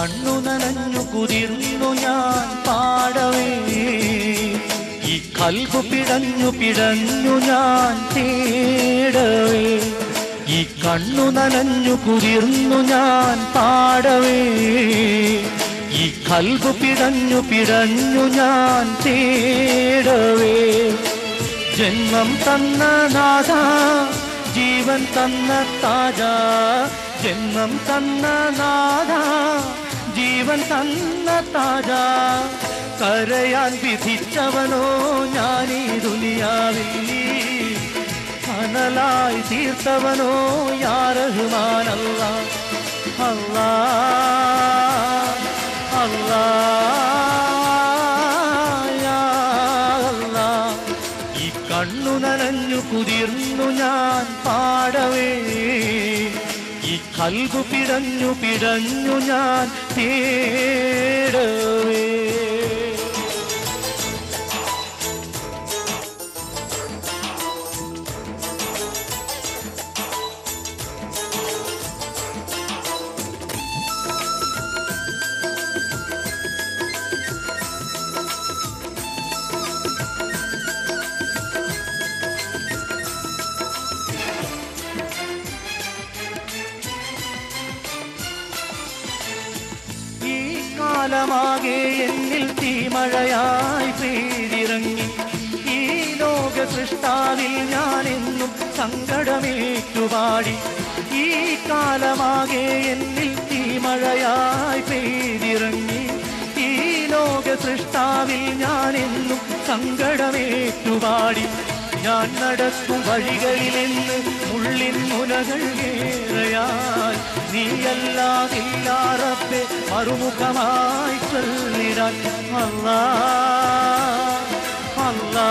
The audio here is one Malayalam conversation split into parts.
കണ്ണു നനഞ്ഞു കുതിർന്നു ഞാൻ പാടവേ ഈ കൽബു പിടഞ്ഞു പിടഞ്ഞു ഞാൻ തേടവേ ഈ കണ്ണു നനഞ്ഞു കുതിർന്നു ഞാൻ പാടവേ ഈ കൽബു പിടഞ്ഞു പിടഞ്ഞു ഞാൻ തേടവേ ജന്മം തന്ന നാഥ ജീവൻ തന്ന താജ ജന്മം തന്ന നാഥ ജീവൻ തന്ന താജ കരയാൻ വിധിച്ചവനോ ഞാനീ ദുനിയാവിൽ കനലായി തീർത്തവനോ യാറഹുമാനല്ല അല്ലാ അല്ലാ യാ അല്ലാ. ഈ കണ്ണു നനഞ്ഞു കുതിർന്നു ഞാൻ പാടവേ ഈ കൽബു പിടഞ്ഞു പിടഞ്ഞു ഞാൻ തേടവേ ഈ കാലമാകെ എന്നിൽ തീമഴയായി പെയ്തിറങ്ങി ഈ ലോക സൃഷ്ടാവിൽ ഞാൻ എന്നും സങ്കടമേറ്റുപാടി ഈ കാലമാകെ എന്നിൽ തീമഴയായി പെയ്തിറങ്ങി ഈ ലോക സൃഷ്ടാവിൽ ഞാൻ എന്നും സങ്കടമേറ്റുപാടി ഞാൻ നടക്കും വഴികളിലെന്ന് മുള്ളിൻ മുനകൾ ഏറെയായി നീയല്ലാതില്ലാറപ്പെ മറുമുഖമായി ചൊല്ലിടാൻ അല്ലാ അല്ലാ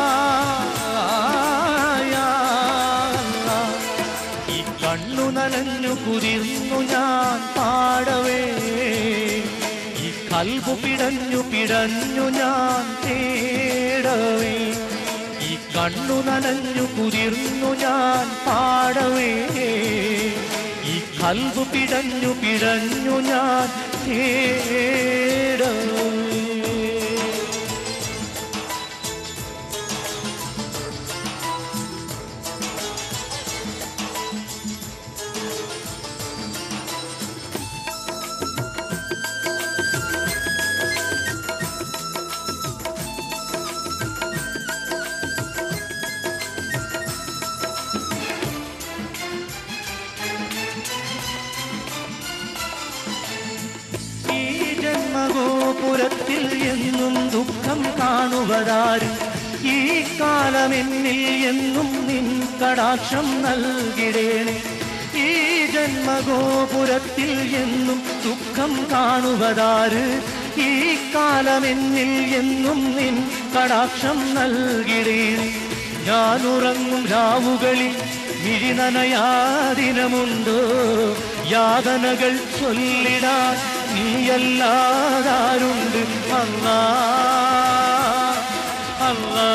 യാ അല്ലാ. ഈ കണ്ണു നനഞ്ഞു കുതിർന്നു ഞാൻ പാടവേ ഈ കൽബു പിടഞ്ഞു പിടഞ്ഞു ഞാൻ തേടവേ ഈ കണ്ണു നനഞ്ഞു കുതിർന്നു ഞാൻ പാടവേ ഈ കൽബു പിടഞ്ഞു പിടഞ്ഞു ഞാൻ തേടവേ ഈ ജന്മഗോപുരത്തിൽ എന്നും ദുഃഖം കാണുവതാരും ഈ കാലമെന്നിൽ എന്നും നിൻ കടാക്ഷം നൽകിടേണേ ഈ ജന്മഗോപുരത്തിൽ എന്നും ദുഃഖം കാണുവതാര് ഈ കാലമെന്നിൽ എന്നും നിൻ കടാക്ഷം നൽകിടേണേ ഞാൻ ഉറങ്ങും രാവുകളിൽ മിഴിനനയാദിനമുണ്ടോ യാതനകൾ ചൊല്ലിടാൻ നീയല്ലാതാരുണ്ട് അല്ലാ അല്ലാ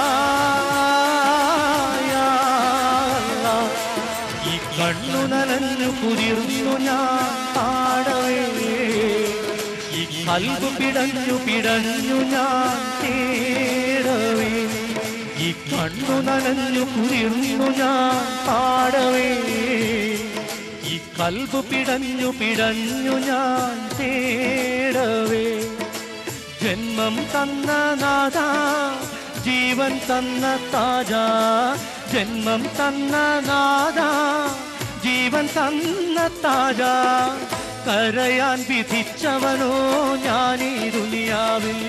യാ അല്ലാ. ഈ കണ്ണു നനഞ്ഞു കുതിർന്നു ഞാൻ പാടവേ ഈ കൽബു പിടഞ്ഞു പിടഞ്ഞു ഞാൻ തേടവേ ഈ കണ്ണു നനഞ്ഞു കുതിർന്നു ഞാൻ പാടവേ ഈ കൽബു പിടഞ്ഞു പിടഞ്ഞു ഞാൻ തേടവേ ജന്മം തന്ന നാഥ ജീവൻ തന്ന താജ ജന്മം തന്ന നാഥ ജീവൻ തന്ന താജ കരയാൻ വിധിച്ചവനോ ഞാനീ ദുനിയാവിൽ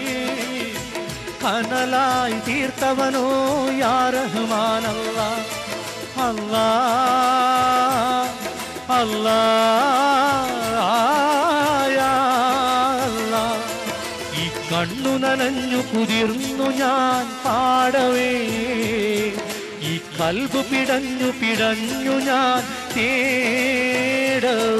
കനലായി തീർത്തവനോ യാ റഹ്മാനല്ല അല്ലാ അല്ലാ യാ അല്ലാ. ഈ കണ്ണു നനഞ്ഞു കുതിർന്നു ഞാൻ പാടവേ ഈ കൽബു പിടഞ്ഞു പിടഞ്ഞു ഞാൻ തേടവേ